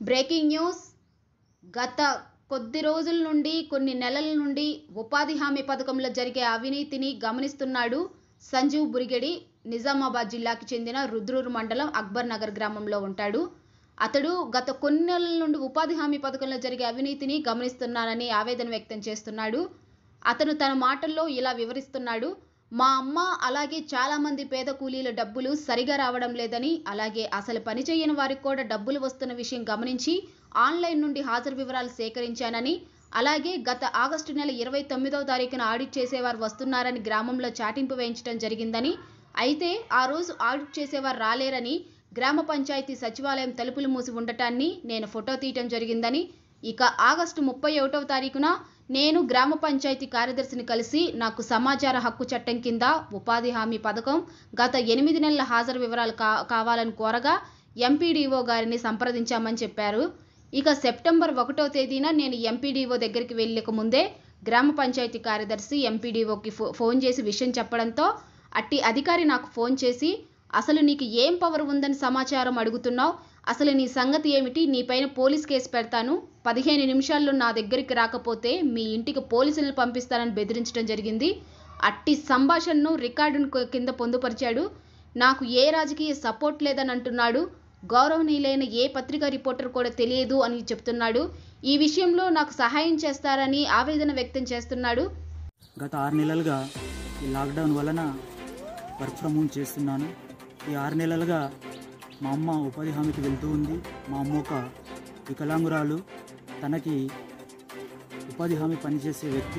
breaking news గత కొద్ది రోజుల నుండి కొన్ని నెలల నుండి ఉపాధి హామీ పథకంలో జరిగే అవినీతిని గమనిస్తున్నాడు సంజీవ్ బురిగెడి నిజామాబాద్ జిల్లాకి చెందిన రుద్రూరు మండలం అక్బర్ నగర్ గ్రామంలో ఉంటాడు అతడు గత కొన్ని నెలల నుండి ఉపాధి హామీ పథకంలో జరిగే అవినీతిని గమనిస్తున్నానని ఆవేదన వ్యక్తం చేస్తున్నాడు అతను తన మాటల్లో ఇలా వివరిస్తున్నాడు మా అమ్మ అలాగే చాలామంది పేద కూలీల డబ్బులు సరిగా రావడం లేదని అలాగే అసలు పని చేయని వారికి కూడా డబ్బులు వస్తున్న విషయం గమనించి ఆన్లైన్ నుండి హాజరు వివరాలు సేకరించానని అలాగే గత ఆగస్టు నెల ఇరవై తొమ్మిదవ తారీఖున ఆడిట్ చేసేవారు వస్తున్నారని గ్రామంలో చాటింపు వేయించడం జరిగిందని అయితే ఆ రోజు ఆడిట్ చేసేవారు రాలేరని గ్రామ పంచాయతీ సచివాలయం తలుపులు మూసి ఉండటాన్ని నేను ఫోటో తీయటం జరిగిందని ఇక ఆగస్టు ముప్పై ఒకటవ తారీఖున నేను గ్రామ పంచాయతీ కార్యదర్శిని కలిసి నాకు సమాచార హక్కు చట్టం కింద ఉపాధి హామీ పథకం గత ఎనిమిది నెలల హాజరు వివరాలు కా కావాలని కోరగా ఎంపీడీఓ గారిని సంప్రదించామని చెప్పారు ఇక సెప్టెంబర్ ఒకటో తేదీన నేను ఎంపీడీఓ దగ్గరికి వెళ్ళక ముందే గ్రామ పంచాయతీ కార్యదర్శి ఎంపీడీఓకి ఫో ఫోన్ చేసి విషయం చెప్పడంతో అట్టి అధికారి నాకు ఫోన్ చేసి అసలు నీకు ఏం పవర్ ఉందని సమాచారం అడుగుతున్నావు అసలు నీ సంగతి ఏమిటి నీపైన పోలీస్ కేసు పెడతాను పదిహేను నిమిషాల్లో నా దగ్గరికి రాకపోతే మీ ఇంటికి పోలీసులను పంపిస్తానని బెదిరించడం జరిగింది అట్టి సంభాషణను రికార్డును కు- కింద పొందుపరిచాడు నాకు ఏ రాజకీయ సపోర్ట్ లేదని అంటున్నాడు గౌరవనీయులైన ఏ పత్రికా రిపోర్టర్ కూడా తెలియదు అని చెప్తున్నాడు ఈ విషయంలో నాకు సహాయం చేస్తారని ఆవేదన వ్యక్తం చేస్తున్నాడు గత ఆరు నెలలుగా ఈ లాక్డౌన్ వలన వర్క్ ఫ్రమ్ హోమ్ చేస్తున్నాను ఈ ఆరు నెలలుగా మా అమ్మ ఉపాధి హామీకి వెళ్తూ ఉంది మా అమ్మ ఒక వికలాంగురాలు తనకి ఉపాధి హామీ పనిచేసే వ్యక్తి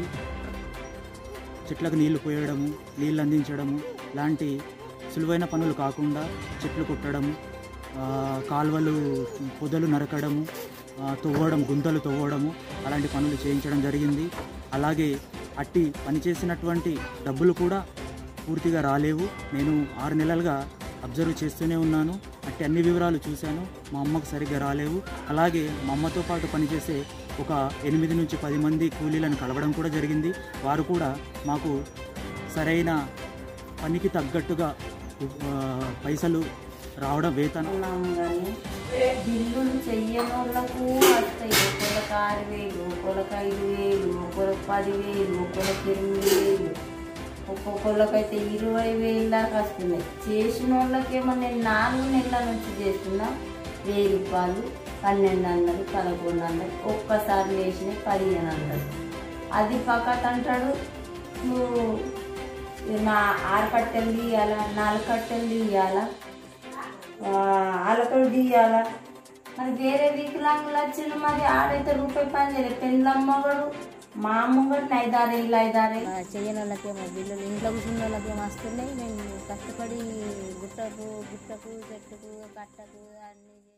చెట్లకు నీళ్లు పోయడము నీళ్ళు అందించడము లాంటి సులువైన పనులు కాకుండా చెట్లు కొట్టడము ఆ, కాలువలు పొదలు నరకడము ఆ, తవ్వడం గుంతలు తవ్వడము అలాంటి పనులు చేయించడం జరిగింది అలాగే అట్టి పనిచేసినటువంటి డబ్బులు కూడా పూర్తిగా రాలేవు నేను ఆరు నెలలుగా అబ్జర్వ్ చేస్తూనే ఉన్నాను అట్టి అన్ని వివరాలు చూశాను మా అమ్మకు సరిగ్గా రాలేవు అలాగే మా అమ్మతో పాటు పనిచేసే ఒక ఎనిమిది నుంచి పది మంది కూలీలను కలవడం కూడా జరిగింది వారు కూడా మాకు సరైన పనికి తగ్గట్టుగా ఆ, పైసలు రావడం వేతనం ఉన్నాము కానీ బిల్లులు చెయ్యని వాళ్ళకు వస్తాయి ఒకళ్ళకి ఆరు వేలు ఒకళ్ళకి ఐదు వేలు ఒకళ్ళకి పదివేలు ఒకళ్ళకి ఎనిమిది వేలు ఒక్కొక్కళ్ళకైతే ఇరవై వేలు దాకా వస్తున్నాయి చేసిన వాళ్ళకేమో నేను నాలుగు నెలల నుంచి చేస్తున్నా వెయ్యి రూపాయలు పన్నెండు వందలు పదకొండు వందలు ఒక్కసారి వేసినాయి పదిహేను వందలు అది పక్కన అంటాడు నువ్వు నా ఆరు కట్టెలు తీయాలా నాలుగు కట్టెలు తీయాలా వాళ్ళతో తీయాలా మరి వేరే వికలాంగులు వచ్చిన మరి ఆడైతే రూపాయి పని చేయలేదు పెళ్ళమ్మగడు మా అమ్మగడు ఐదారు ఇల్లు ఐదారు చేయని వాళ్ళకేమో బిల్లులు ఇంట్లో కూర్చున్న వాళ్ళకేమో వస్తున్నాయి మేము కష్టపడి గుట్టకు గుట్టకు చెట్టుకు కట్టకు అన్ని